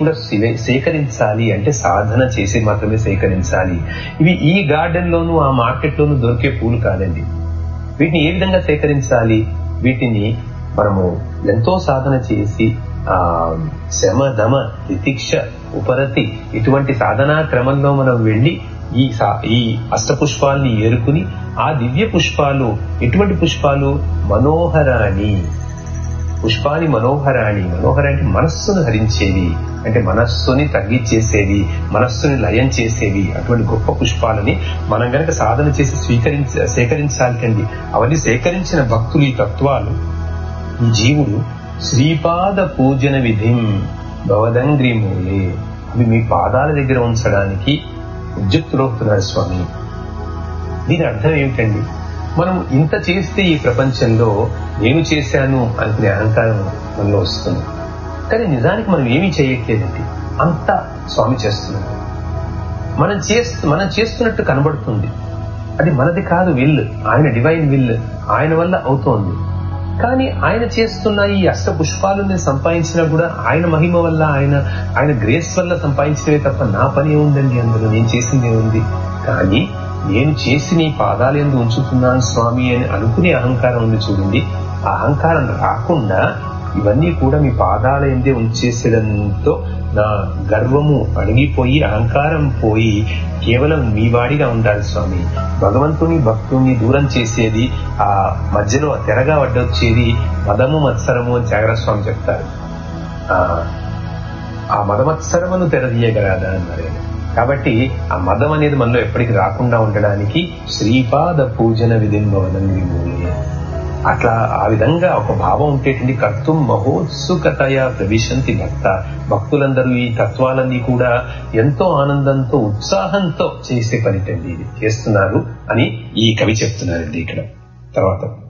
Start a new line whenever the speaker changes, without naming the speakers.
కూడా సివే- సేకరించాలి అంటే సాధన చేసి మాత్రమే సేకరించాలి ఇవి ఈ గార్డెన్ లోను ఆ మార్కెట్ లోను దొరికే పూలు కాదండి వీటిని ఏ విధంగా సేకరించాలి వీటిని మనము ఎంతో సాధన చేసి ఆ శమ దమ తితిక్ష ఉపరతి ఇటువంటి సాధనా క్రమంలో మనం వెళ్ళి ఈ సా- ఈ అష్టపుష్పాల్ని ఏరుకుని ఆ దివ్య పుష్పాలు ఎటువంటి పుష్పాలు మనోహరాణి పుష్పాని మనోహరాణి మనోహర అంటే మనస్సును హరించేవి అంటే మనస్సుని తగ్గించేసేవి మనస్సుని లయం చేసేవి అటువంటి గొప్ప పుష్పాలని మనం గనక సాధన చేసి స్వీకరించ సేకరించాలి అవన్నీ సేకరించిన భక్తులు ఈ తత్వాలు ఈ జీవుడు శ్రీపాద పూజన విధిం భవదంగ్రి మూలే అవి మీ పాదాల దగ్గర ఉంచడానికి ఉద్యుక్తులవుతున్నారు స్వామి దీని అర్థం ఏమిటండి మనం ఇంత చేస్తే ఈ ప్రపంచంలో నేను చేశాను అనుకునే అహంకారం మనలో వస్తుంది కానీ నిజానికి మనం ఏమీ చేయట్లేదండి అంతా స్వామి చేస్తున్నాడు మనం చేస్తూ మనం చేస్తున్నట్టు కనబడుతుంది అది మనది కాదు విల్ ఆయన డివైన్ విల్ ఆయన వల్ల అవుతోంది కానీ ఆయన చేస్తున్న ఈ అష్ట పుష్పాలను సంపాదించినా కూడా ఆయన మహిమ వల్ల ఆయన ఆయన గ్రేస్ వల్ల సంపాదించినవే తప్ప నా పని ఏముందండి అందులో నేను చేసింది ఏముంది కానీ నేను చేసి నీ పాదాలు ఎందు ఉంచుతున్నాను స్వామి అని అనుకునే అహంకారం ఉంది చూడండి ఆ అహంకారం రాకుండా ఇవన్నీ కూడా మీ పాదాల ఎందే ఉంచేసేదంతో నా గర్వము అణిగిపోయి అహంకారం పోయి కేవలం మీ వాడిగా ఉండాలి స్వామి భగవంతుని భక్తుని దూరం చేసేది ఆ మధ్యలో తెరగా అడ్డొచ్చేది మదము మత్సరము అని త్యాగర స్వామి చెప్తారు ఆ ఆ మదమత్సరమును తెరదీయగలదా అన్నారు ఆయన. కాబట్టి ఆ మదం అనేది మనలో ఎప్పటికి రాకుండా ఉండడానికి శ్రీపాద పూజన విధింబవనం విమూలే అట్లా ఆ విధంగా ఒక భావం ఉంటేటండి కర్తం మహోత్సుకతయ ప్రవిశంతి భక్త భక్తులందరూ ఈ తత్వాలన్నీ కూడా ఎంతో ఆనందంతో ఉత్సాహంతో చేసే పనిటండి ఇది చేస్తున్నారు అని ఈ కవి చెప్తున్నారండి ఇక్కడ తర్వాత